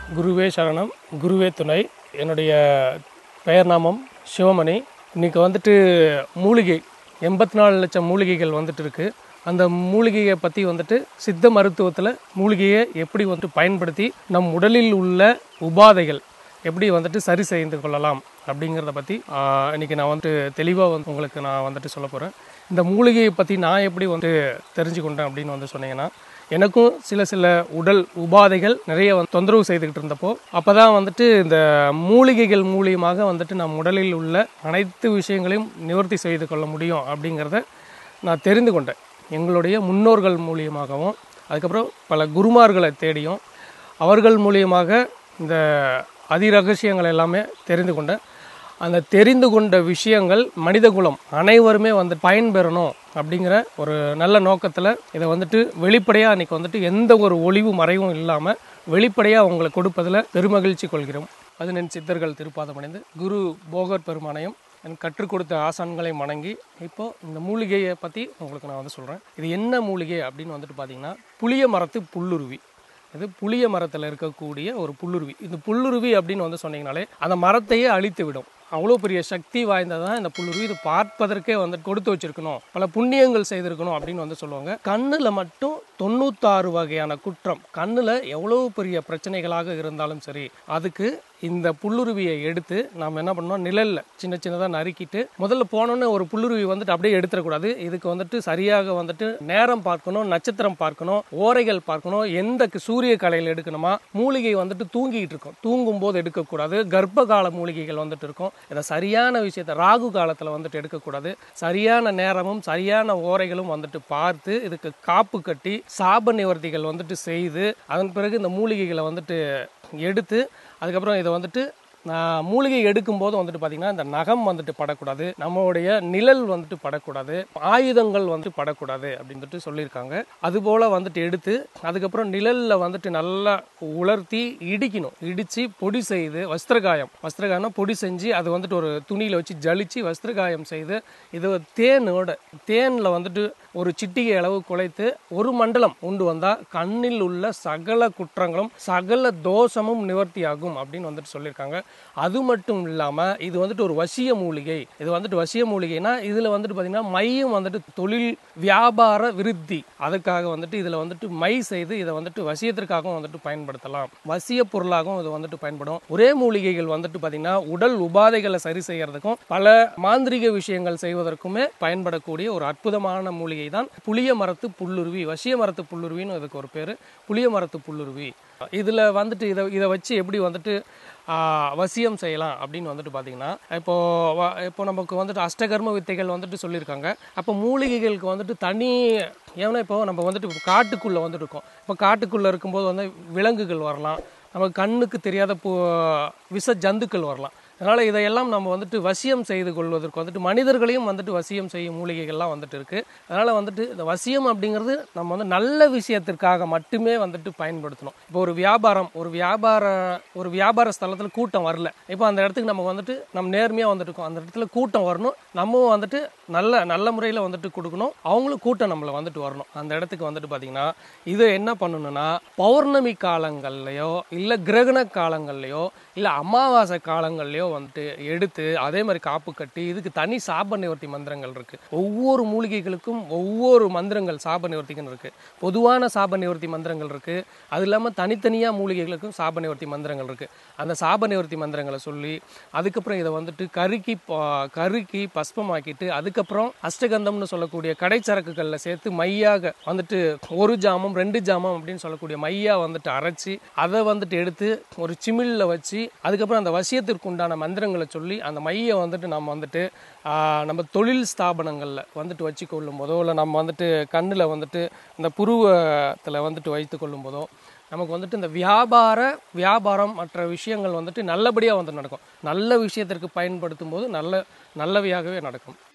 குருவே சரணம் குருவே துணை என்னுடைய பெயர் நாமம் சிவமணி இன்னைக்கு வந்துட்டு மூலிகை எண்பத்தி நாலு லட்சம் மூலிகைகள் வந்துட்டு இருக்கு அந்த மூலிகையை பற்றி வந்துட்டு சித்த மருத்துவத்தில் மூலிகையை எப்படி வந்துட்டு பயன்படுத்தி நம் உடலில் உள்ள உபாதைகள் எப்படி வந்துட்டு சரி செய்து கொள்ளலாம் அப்படிங்கிறத பற்றி இன்னைக்கு நான் வந்துட்டு தெளிவாக வந்து உங்களுக்கு நான் வந்துட்டு சொல்ல போகிறேன் இந்த மூலிகையை பற்றி நான் எப்படி வந்து தெரிஞ்சுக்கொண்டேன் அப்படின்னு வந்து சொன்னீங்கன்னா எனக்கும் சில சில உடல் உபாதைகள் நிறைய வந்து தொந்தரவு செய்துக்கிட்டு இருந்தப்போ அப்போ தான் வந்துட்டு இந்த மூலிகைகள் மூலியமாக வந்துட்டு நம் உடலில் உள்ள அனைத்து விஷயங்களையும் நிவர்த்தி செய்து கொள்ள முடியும் அப்படிங்கிறத நான் தெரிந்து கொண்டேன் எங்களுடைய முன்னோர்கள் மூலியமாகவும் அதுக்கப்புறம் பல குருமார்களை தேடியும் அவர்கள் மூலியமாக இந்த அதிரகசியங்கள் எல்லாமே தெரிந்து கொண்டேன் அந்த தெரிந்து கொண்ட விஷயங்கள் மனிதகுலம் அனைவருமே வந்து பயன்பெறணும் அப்படிங்கிற ஒரு நல்ல நோக்கத்தில் இதை வந்துட்டு வெளிப்படையாக அன்றைக்கி வந்துட்டு எந்த ஒரு ஒளிவு மறைவும் இல்லாமல் வெளிப்படையாக உங்களுக்கு கொடுப்பதில் பெருமகிழ்ச்சி கொள்கிறோம் பதினெண் சித்தர்கள் திருப்பாதம் அடைந்து குரு போகர் பெருமானையும் எனக்கு கற்றுக் கொடுத்த ஆசான்களை வணங்கி இப்போ இந்த மூலிகையை பற்றி உங்களுக்கு நான் வந்து சொல்கிறேன் இது என்ன மூலிகை அப்படின்னு வந்துட்டு பார்த்தீங்கன்னா புளிய மரத்து புல்லுருவி இது புளிய மரத்தில் இருக்கக்கூடிய ஒரு புல்லுருவி இந்த புல்லுருவி அப்படின்னு வந்து சொன்னீங்கனாலே அந்த மரத்தையே அழித்து விடும் அவ்வளோ பெரிய சக்தி வாய்ந்ததான் இந்த புல்லுருவி இது பார்ப்பதற்கே வந்து கொடுத்து வச்சிருக்கணும் பல புண்ணியங்கள் செய்திருக்கணும் அப்படின்னு வந்து சொல்லுவாங்க கண்ணில் மட்டும் தொண்ணூத்தாறு வகையான குற்றம் கண்ணில் எவ்வளோ பெரிய பிரச்சனைகளாக இருந்தாலும் சரி அதுக்கு இந்த புல்லுருவியை எடுத்து நாம் என்ன பண்ணோம் நிழலில் சின்ன சின்னதாக நறுக்கிட்டு முதல்ல போனோன்னே ஒரு புல்லுருவி வந்துட்டு அப்படியே எடுத்துடக்கூடாது இதுக்கு வந்துட்டு சரியாக வந்துட்டு நேரம் பார்க்கணும் நட்சத்திரம் பார்க்கணும் ஓரைகள் பார்க்கணும் எந்த சூரிய கலையில் எடுக்கணுமா மூலிகை வந்துட்டு தூங்கிட்டு இருக்கும் தூங்கும் போது எடுக்கக்கூடாது கர்ப்ப கால மூலிகைகள் வந்துட்டு இருக்கும் இதை சரியான விஷயத்தை ராகு காலத்தில் வந்துட்டு எடுக்கக்கூடாது சரியான நேரமும் சரியான ஓரைகளும் வந்துட்டு பார்த்து இதுக்கு காப்பு கட்டி சாப நிவர்த்திகள் வந்துட்டு செய்து அதன் பிறகு இந்த மூலிகைகளை வந்துட்டு எடுத்து அதுக்கப்புறம் இதை வந்துட்டு நான் மூலிகை எடுக்கும்போது வந்துட்டு பார்த்தீங்கன்னா இந்த நகம் வந்துட்டு படக்கூடாது நம்மளுடைய நிழல் வந்துட்டு படக்கூடாது ஆயுதங்கள் வந்துட்டு படக்கூடாது அப்படின்னு சொல்லிட்டு சொல்லியிருக்காங்க அதுபோல் வந்துட்டு எடுத்து அதுக்கப்புறம் நிழலில் வந்துட்டு நல்லா உலர்த்தி இடிக்கணும் இடித்து பொடி செய்து வஸ்திரகாயம் வஸ்திரகாயம்னா பொடி செஞ்சு அது வந்துட்டு ஒரு துணியில் வச்சு ஜலிச்சு வஸ்திரகாயம் செய்து இது தேனோட தேனில் வந்துட்டு ஒரு சிட்டிகை அளவு குலைத்து ஒரு மண்டலம் உண்டு வந்தால் கண்ணில் உள்ள சகல குற்றங்களும் சகல தோஷமும் நிவர்த்தி ஆகும் அப்படின்னு வந்துட்டு சொல்லியிருக்காங்க அது மட்டும் இல்லாமல் இது வந்துட்டு ஒரு வசிய மூலிகை இது வந்துட்டு வசிய மூலிகைனா இதில் வந்துட்டு பார்த்தீங்கன்னா மையும் வந்துட்டு தொழில் வியாபார விருத்தி அதுக்காக வந்துட்டு இதில் வந்துட்டு மை செய்து இதை வந்துட்டு வசியத்திற்காகவும் வந்துட்டு பயன்படுத்தலாம் வசிய பொருளாகவும் இது வந்துட்டு பயன்படும் ஒரே மூலிகைகள் வந்துட்டு பார்த்தீங்கன்னா உடல் உபாதைகளை சரி செய்யறதுக்கும் பல மாந்திரிக விஷயங்கள் செய்வதற்குமே பயன்படக்கூடிய ஒரு அற்புதமான மூலிகை தான் புளிய மரத்து புல்லுருவி வசிய மரத்து புல்லுருவின்னு இதுக்கு ஒரு பேர் புளிய மரத்து புல்லுருவி இதில் வந்துட்டு இதை இதை வச்சு எப்படி வந்துட்டு வசியம் செய்யலாம் அப்படின்னு வந்துட்டு பார்த்தீங்கன்னா இப்போ இப்போ நமக்கு வந்துட்டு அஷ்டகர்ம வித்தைகள் வந்துட்டு சொல்லியிருக்காங்க அப்போ மூலிகைகளுக்கு வந்துட்டு தனி ஏன்னா இப்போ நம்ம வந்துட்டு காட்டுக்குள்ளே வந்துட்டு இருக்கோம் இப்போ காட்டுக்குள்ளே இருக்கும்போது வந்து விலங்குகள் வரலாம் நமக்கு கண்ணுக்கு தெரியாத பூ விஷ ஜந்துக்கள் வரலாம் அதனால் இதையெல்லாம் நம்ம வந்துட்டு வசியம் செய்து கொள்வதற்கு வந்துட்டு மனிதர்களையும் வந்துட்டு வசியம் செய்யும் மூலிகைகள்லாம் வந்துட்டு இருக்குது அதனால் வந்துட்டு இந்த வசியம் அப்படிங்கிறது நம்ம வந்து நல்ல விஷயத்திற்காக மட்டுமே வந்துட்டு பயன்படுத்தணும் இப்போ ஒரு வியாபாரம் ஒரு வியாபார ஒரு வியாபார ஸ்தலத்தில் கூட்டம் வரல இப்போ அந்த இடத்துக்கு நம்ம வந்துட்டு நம்ம நேர்மையாக வந்துட்டு இருக்கோம் அந்த இடத்துல கூட்டம் வரணும் நம்ம வந்துட்டு நல்ல நல்ல முறையில் வந்துட்டு கொடுக்கணும் அவங்களும் கூட்டம் நம்மளை வந்துட்டு வரணும் அந்த இடத்துக்கு வந்துட்டு பார்த்தீங்கன்னா இது என்ன பண்ணணும்னா பௌர்ணமி காலங்கள்லையோ இல்லை கிரகண காலங்கள்லையோ இல்லை அமாவாசை காலங்கள்லையோ வந்துட்டு எடுத்து அதே மாதிரி காப்பு கட்டி இதுக்கு தனி சாப நிவர்த்தி மந்திரங்கள் இருக்கு ஒவ்வொரு மூலிகைகளுக்கும் ஒவ்வொரு மந்திரங்கள் சாப நிவர்த்திகள் இருக்கு பொதுவான சாப நிவர்த்தி மந்திரங்கள் இருக்கு அது இல்லாமல் தனித்தனியாக மூலிகைகளுக்கும் சாப நிவர்த்தி மந்திரங்கள் இருக்கு அந்த சாப நிவர்த்தி மந்திரங்களை சொல்லி அதுக்கப்புறம் இதை வந்துட்டு கருக்கி கருக்கி பஸ்பமாக்கிட்டு அதுக்கப்புறம் அஷ்டகந்தம்னு சொல்லக்கூடிய கடைச்சரக்குகளில் சேர்த்து மையாக வந்துட்டு ஒரு ஜாமம் ரெண்டு ஜாமம் அப்படின்னு சொல்லக்கூடிய மையா வந்துட்டு அரைச்சி அதை வந்துட்டு எடுத்து ஒரு சிமிழில் வச்சு அதுக்கப்புறம் அந்த வசியத்திற்கு உண்டான மந்திரங்களை சொல்லி அந்த மையை வந்துட்டு நம்ம வந்துட்டு நம்ம தொழில் ஸ்தாபனங்களில் வந்துட்டு வச்சு கொள்ளும் போதோ இல்லை நம்ம வந்துட்டு கண்ணில் வந்துட்டு இந்த புருவத்தில் வந்துட்டு வைத்து கொள்ளும் போதோ நமக்கு வந்துட்டு இந்த வியாபார வியாபாரம் மற்ற விஷயங்கள் வந்துட்டு நல்லபடியாக வந்து நடக்கும் நல்ல விஷயத்திற்கு பயன்படுத்தும் போது நல்ல நல்லவையாகவே நடக்கும்